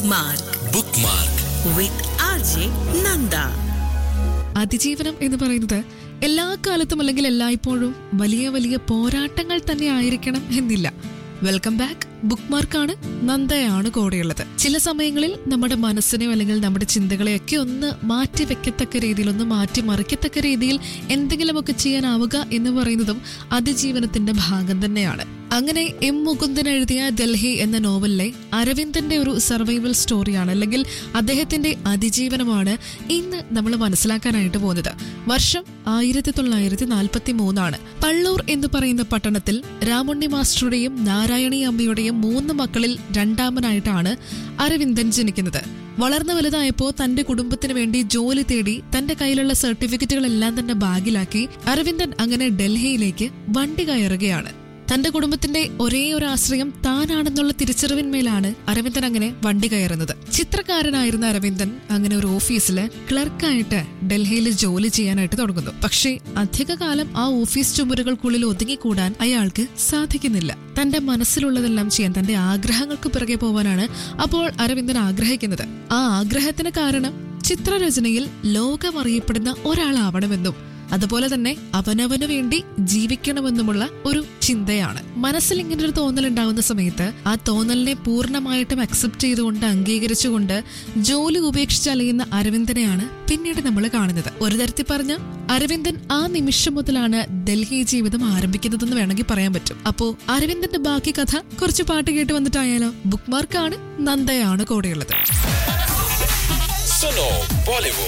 Bookmark bookmark with RJ Nanda. അതിജീവനം എന്ന് പറയുന്നത് എല്ലാ കാലത്തും അല്ലെങ്കിൽ എല്ലായ്പ്പോഴും വലിയ വലിയ പോരാട്ടങ്ങൾ തന്നെ ആയിരിക്കണം എന്നില്ല വെൽക്കം ബാക്ക് ബുക്ക് മാർക്കാണ് നന്ദയാണ് കൂടെയുള്ളത് ചില സമയങ്ങളിൽ നമ്മുടെ മനസ്സിനെയോ അല്ലെങ്കിൽ നമ്മുടെ ചിന്തകളെയൊക്കെ ഒന്ന് മാറ്റി വെക്കത്തക്ക രീതിയിൽ ഒന്ന് മാറ്റി മറിക്കത്തക്ക രീതിയിൽ എന്തെങ്കിലുമൊക്കെ ചെയ്യാനാവുക എന്ന് പറയുന്നതും അതിജീവനത്തിന്റെ ഭാഗം തന്നെയാണ് അങ്ങനെ എം മുകുന്ദൻ എഴുതിയ ഡൽഹി എന്ന നോവലിലെ അരവിന്ദന്റെ ഒരു സർവൈവൽ സ്റ്റോറിയാണ് അല്ലെങ്കിൽ അദ്ദേഹത്തിന്റെ അതിജീവനമാണ് ഇന്ന് നമ്മൾ മനസ്സിലാക്കാനായിട്ട് പോകുന്നത് വർഷം ആയിരത്തി തൊള്ളായിരത്തി നാൽപ്പത്തി മൂന്നാണ് പള്ളൂർ എന്ന് പറയുന്ന പട്ടണത്തിൽ രാമുണ്ണി മാസ്റ്ററുടെയും നാരായണി അമ്മയുടെയും മൂന്ന് മക്കളിൽ രണ്ടാമനായിട്ടാണ് അരവിന്ദൻ ജനിക്കുന്നത് വളർന്നു വലുതായപ്പോ തന്റെ കുടുംബത്തിന് വേണ്ടി ജോലി തേടി തന്റെ കയ്യിലുള്ള സർട്ടിഫിക്കറ്റുകളെല്ലാം തന്നെ ബാഗിലാക്കി അരവിന്ദൻ അങ്ങനെ ഡൽഹിയിലേക്ക് വണ്ടി കയറുകയാണ് തന്റെ കുടുംബത്തിന്റെ ഒരേ ഒരു ആശ്രയം താനാണെന്നുള്ള തിരിച്ചറിവിന്മേലാണ് അരവിന്ദൻ അങ്ങനെ വണ്ടി കയറുന്നത് ചിത്രകാരനായിരുന്ന അരവിന്ദൻ അങ്ങനെ ഒരു ഓഫീസില് ക്ലർക്കായിട്ട് ഡൽഹിയിൽ ജോലി ചെയ്യാനായിട്ട് തുടങ്ങുന്നു പക്ഷേ അധികകാലം ആ ഓഫീസ് ചുമരുകൾക്കുള്ളിൽ ഒതുങ്ങിക്കൂടാൻ അയാൾക്ക് സാധിക്കുന്നില്ല തന്റെ മനസ്സിലുള്ളതെല്ലാം ചെയ്യാൻ തന്റെ ആഗ്രഹങ്ങൾക്ക് പിറകെ പോവാനാണ് അപ്പോൾ അരവിന്ദൻ ആഗ്രഹിക്കുന്നത് ആ ആഗ്രഹത്തിന് കാരണം ചിത്രരചനയിൽ ലോകമറിയപ്പെടുന്ന ഒരാളാവണമെന്നും അതുപോലെ തന്നെ അവനവന് വേണ്ടി ജീവിക്കണമെന്നുമുള്ള ഒരു ചിന്തയാണ് മനസ്സിൽ ഇങ്ങനെ ഒരു തോന്നൽ ഉണ്ടാകുന്ന സമയത്ത് ആ തോന്നലിനെ പൂർണ്ണമായിട്ടും അക്സെപ്റ്റ് ചെയ്തുകൊണ്ട് അംഗീകരിച്ചുകൊണ്ട് ജോലി ഉപേക്ഷിച്ച് അലയുന്ന അരവിന്ദനെയാണ് പിന്നീട് നമ്മൾ കാണുന്നത് ഒരു തരത്തിൽ പറഞ്ഞ അരവിന്ദൻ ആ നിമിഷം മുതലാണ് ഡൽഹി ജീവിതം ആരംഭിക്കുന്നതെന്ന് വേണമെങ്കിൽ പറയാൻ പറ്റും അപ്പോ അരവിന്ദന്റെ ബാക്കി കഥ കുറച്ച് പാട്ട് കേട്ട് വന്നിട്ടായാലോ ബുക്ക് മാർക്കാണ് നന്ദയാണ് കൂടെയുള്ളത് suno bollywood